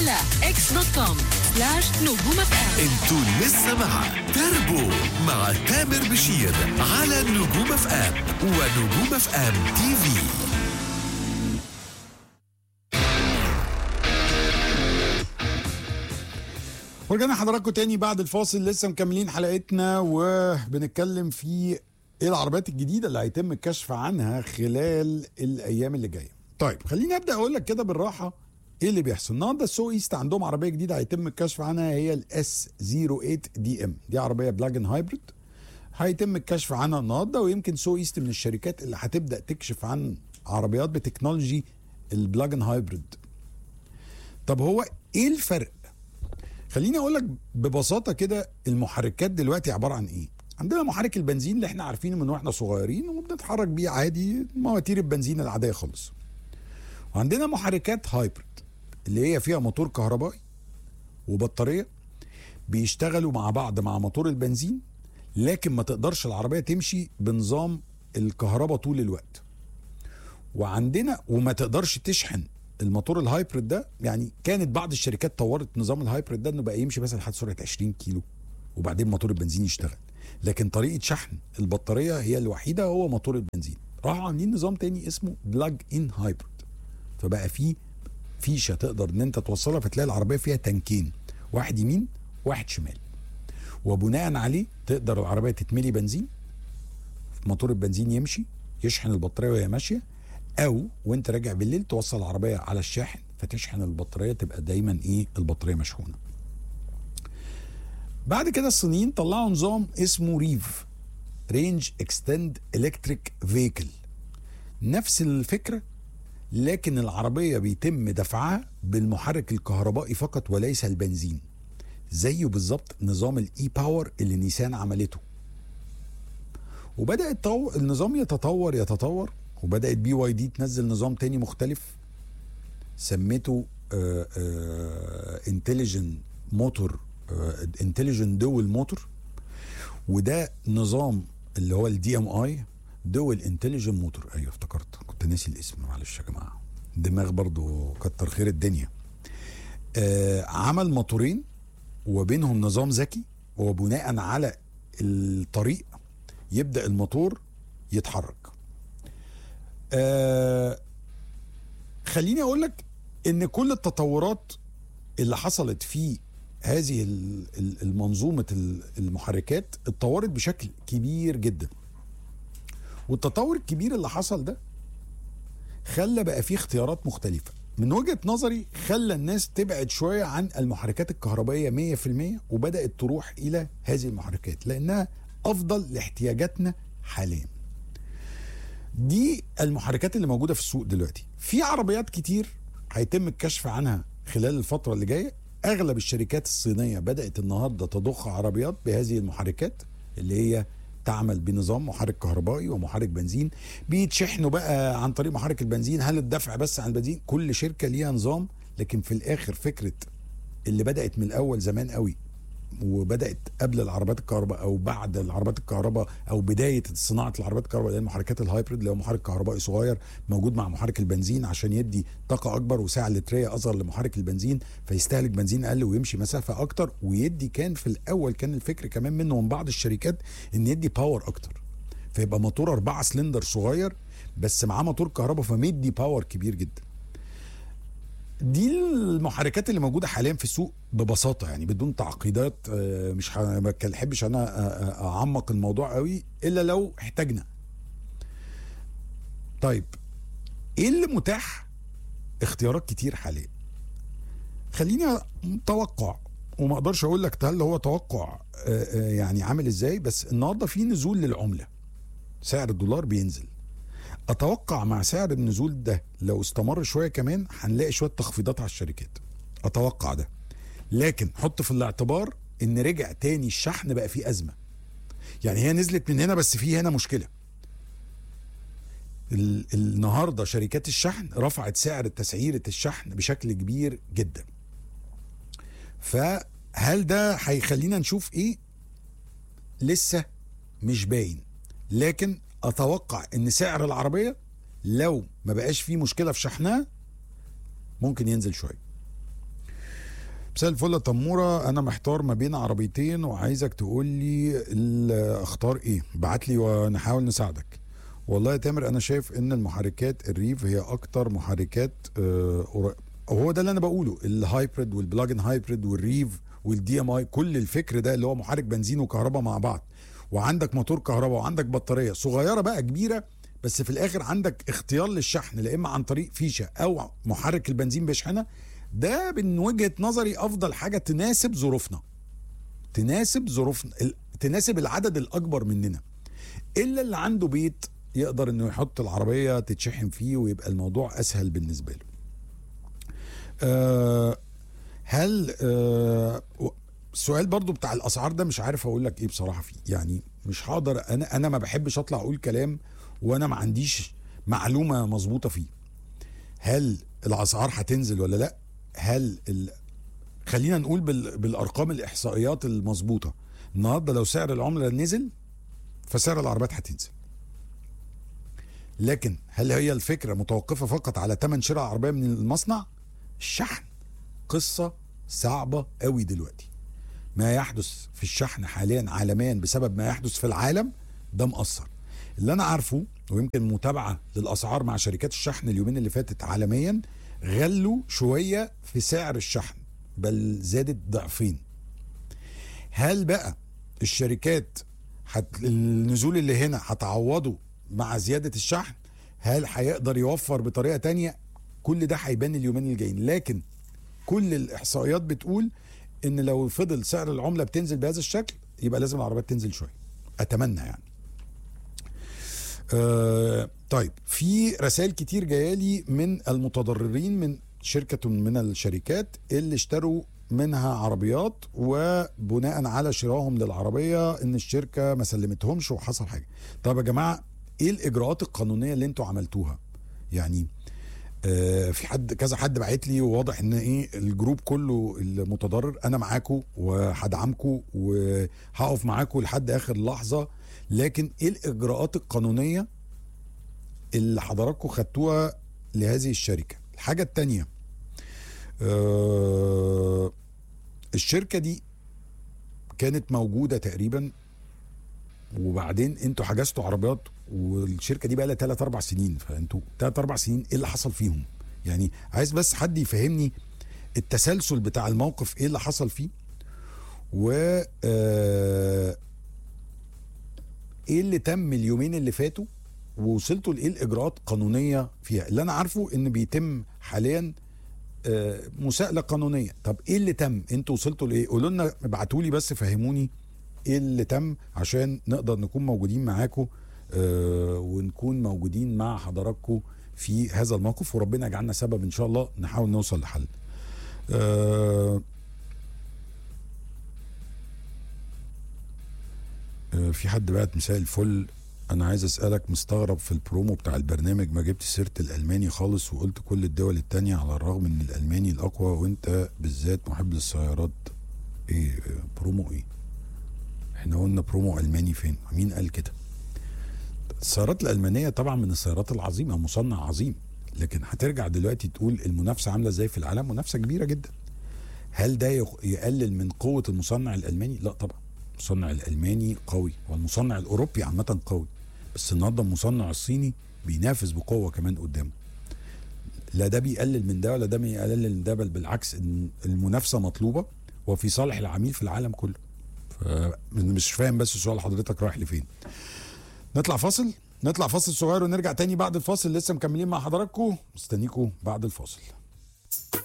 على اكس دوت كوم سلاش نجوم اف ام انتوا لسه مع تربو مع تامر بشير على نجوم اف ام ونجوم اف ام تي في ورجعنا حضراتكم تاني بعد الفاصل لسه مكملين حلقتنا وبنتكلم في ايه العربيات الجديده اللي هيتم الكشف عنها خلال الايام اللي جايه. طيب خليني ابدا اقول لك كده بالراحه ايه اللي بيحصل النهارده السوق ايست عندهم عربيه جديده هيتم الكشف عنها هي الاس 08 دي ام دي عربيه بلاجن هايبريد هيتم الكشف عنها النهارده ويمكن سوق ايست من الشركات اللي هتبدا تكشف عن عربيات بتكنولوجي البلاجن هايبريد طب هو ايه الفرق خليني اقول لك ببساطه كده المحركات دلوقتي عباره عن ايه عندنا محرك البنزين اللي احنا عارفينه من واحنا صغيرين وبنتحرك بيه عادي مواتير البنزين العاديه خالص وعندنا محركات هايبريد اللي هي فيها موتور كهربائي وبطاريه بيشتغلوا مع بعض مع موتور البنزين لكن ما تقدرش العربيه تمشي بنظام الكهرباء طول الوقت وعندنا وما تقدرش تشحن الموتور الهايبريد ده يعني كانت بعض الشركات طورت نظام الهايبريد ده انه بقى يمشي مثلا لحد سرعه 20 كيلو وبعدين موتور البنزين يشتغل لكن طريقه شحن البطاريه هي الوحيده هو موتور البنزين راحوا عاملين نظام تاني اسمه بلاج ان هايبريد فبقى في فيشه تقدر ان انت توصلها فتلاقي العربيه فيها تنكين واحد يمين واحد شمال وبناء عليه تقدر العربيه تتملي بنزين موتور البنزين يمشي يشحن البطاريه وهي ماشيه او وانت راجع بالليل توصل العربيه على الشاحن فتشحن البطاريه تبقى دايما ايه البطاريه مشحونه بعد كده الصينيين طلعوا نظام اسمه ريف رينج اكستند الكتريك فيكل نفس الفكره لكن العربيه بيتم دفعها بالمحرك الكهربائي فقط وليس البنزين زيه بالظبط نظام الاي باور اللي نيسان عملته وبدا التطو... النظام يتطور يتطور وبدات بي واي دي تنزل نظام تاني مختلف سميته انتليجن موتور انتليجن دول موتور وده نظام اللي هو الدي ام اي دول انتليجن موتور ايوه افتكرت كنت ناسي الاسم معلش يا جماعه دماغ برضو كتر خير الدنيا آه عمل موتورين وبينهم نظام ذكي وبناء على الطريق يبدا الموتور يتحرك آه خليني اقول لك ان كل التطورات اللي حصلت في هذه ال- ال- المنظومه ال- المحركات اتطورت بشكل كبير جدا والتطور الكبير اللي حصل ده خلى بقى فيه اختيارات مختلفه من وجهه نظري خلى الناس تبعد شويه عن المحركات الكهربائيه 100% وبدات تروح الى هذه المحركات لانها افضل لاحتياجاتنا حاليا دي المحركات اللي موجوده في السوق دلوقتي في عربيات كتير هيتم الكشف عنها خلال الفتره اللي جايه اغلب الشركات الصينيه بدات النهارده تضخ عربيات بهذه المحركات اللي هي تعمل بنظام محرك كهربائي ومحرك بنزين بيتشحنوا بقى عن طريق محرك البنزين هل الدفع بس عن البنزين كل شركه ليها نظام لكن في الاخر فكره اللي بدات من الاول زمان قوي وبدات قبل العربيات الكهرباء او بعد العربيات الكهرباء او بدايه صناعه العربيات الكهرباء اللي هي المحركات الهايبريد اللي هو محرك كهربائي صغير موجود مع محرك البنزين عشان يدي طاقه اكبر وسعه لتريه اصغر لمحرك البنزين فيستهلك بنزين اقل ويمشي مسافه اكتر ويدي كان في الاول كان الفكر كمان منه ومن بعض الشركات ان يدي باور اكتر فيبقى موتور أربعة سلندر صغير بس معاه موتور كهرباء فمدي باور كبير جدا دي المحركات اللي موجوده حاليا في السوق ببساطه يعني بدون تعقيدات آه، مش ه- ما بحبش انا آه، آه، اعمق الموضوع قوي الا لو احتاجنا طيب ايه اللي متاح اختيارات كتير حاليا خليني اتوقع وما اقدرش اقول لك هل هو توقع آه، آه، يعني عامل ازاي بس النهارده في نزول للعمله سعر الدولار بينزل اتوقع مع سعر النزول ده لو استمر شويه كمان هنلاقي شويه تخفيضات على الشركات اتوقع ده لكن حط في الاعتبار ان رجع تاني الشحن بقى فيه ازمه يعني هي نزلت من هنا بس في هنا مشكله ال- النهارده شركات الشحن رفعت سعر تسعيره الشحن بشكل كبير جدا فهل ده هيخلينا نشوف ايه لسه مش باين لكن اتوقع ان سعر العربيه لو ما بقاش فيه مشكله في شحنها ممكن ينزل شويه مساء الفل يا تموره انا محتار ما بين عربيتين وعايزك تقول لي ال- اختار ايه بعت لي ونحاول نساعدك والله يا تامر انا شايف ان المحركات الريف هي اكتر محركات آه، قرا- هو ده اللي انا بقوله الهايبريد والبلاجن هايبريد والريف والدي ام اي كل الفكر ده اللي هو محرك بنزين وكهرباء مع بعض وعندك موتور كهرباء وعندك بطاريه صغيره بقى كبيره بس في الاخر عندك اختيار للشحن لا اما عن طريق فيشه او محرك البنزين بيشحنها ده من وجهه نظري افضل حاجه تناسب ظروفنا تناسب ظروفنا ال- تناسب العدد الاكبر مننا الا اللي عنده بيت يقدر انه يحط العربيه تتشحن فيه ويبقى الموضوع اسهل بالنسبه له أه هل أه و- السؤال برضو بتاع الاسعار ده مش عارف اقول لك ايه بصراحه فيه يعني مش هقدر انا انا ما بحبش اطلع اقول كلام وانا ما عنديش معلومه مظبوطه فيه هل الاسعار هتنزل ولا لا هل ال... خلينا نقول بال... بالارقام الاحصائيات المظبوطه النهارده لو سعر العمله نزل فسعر العربيات هتنزل لكن هل هي الفكره متوقفه فقط على ثمن شراء عربيه من المصنع الشحن قصه صعبه قوي دلوقتي ما يحدث في الشحن حاليا عالميا بسبب ما يحدث في العالم ده مأثر اللي انا عارفه ويمكن متابعه للاسعار مع شركات الشحن اليومين اللي فاتت عالميا غلوا شويه في سعر الشحن بل زادت ضعفين هل بقى الشركات حت... النزول اللي هنا هتعوضه مع زياده الشحن هل هيقدر يوفر بطريقه تانية كل ده هيبان اليومين الجايين لكن كل الاحصائيات بتقول ان لو فضل سعر العمله بتنزل بهذا الشكل يبقى لازم العربيات تنزل شويه اتمنى يعني آه طيب في رسائل كتير جايه لي من المتضررين من شركه من الشركات اللي اشتروا منها عربيات وبناء على شرائهم للعربيه ان الشركه ما سلمتهمش وحصل حاجه طب يا جماعه ايه الاجراءات القانونيه اللي انتوا عملتوها يعني آه، في حد كذا حد بعت لي وواضح ان ايه الجروب كله المتضرر انا معاكم وهدعمكم وهقف معاكم لحد اخر لحظه لكن ايه الاجراءات القانونيه اللي حضراتكم خدتوها لهذه الشركه الحاجه الثانيه آه الشركه دي كانت موجوده تقريبا وبعدين انتوا حجزتوا عربيات والشركه دي بقى لها 3 4 سنين فانتوا 3 4 سنين ايه اللي حصل فيهم؟ يعني عايز بس حد يفهمني التسلسل بتاع الموقف ايه اللي حصل فيه و آه، ايه اللي تم اليومين اللي فاتوا ووصلتوا لايه الاجراءات القانونيه فيها اللي انا عارفه ان بيتم حاليا آه، مساءله قانونيه طب ايه اللي تم انتوا وصلتوا لايه قولوا لنا ابعتوا لي بس فهموني ايه اللي تم عشان نقدر نكون موجودين معاكم آه ونكون موجودين مع حضراتكم في هذا الموقف وربنا يجعلنا سبب ان شاء الله نحاول نوصل لحل آه آه في حد بعت مساء الفل انا عايز اسالك مستغرب في البرومو بتاع البرنامج ما جبت سيره الالماني خالص وقلت كل الدول التانية على الرغم ان الالماني الاقوى وانت بالذات محب للسيارات ايه آه، برومو ايه احنا قلنا برومو الماني فين مين قال كده السيارات الالمانيه طبعا من السيارات العظيمه مصنع عظيم لكن هترجع دلوقتي تقول المنافسه عامله ازاي في العالم منافسه كبيره جدا هل ده يق- يقلل من قوه المصنع الالماني لا طبعا المصنع الالماني قوي والمصنع الاوروبي عامه قوي بس النهارده المصنع الصيني بينافس بقوه كمان قدامه لا ده بيقلل من ده ولا ده بيقلل من ده بل بالعكس إن المنافسه مطلوبه وفي صالح العميل في العالم كله مش فاهم بس سؤال حضرتك رايح لفين نطلع فاصل نطلع فاصل صغير ونرجع تاني بعد الفاصل لسه مكملين مع حضراتكم مستنيكم بعد الفاصل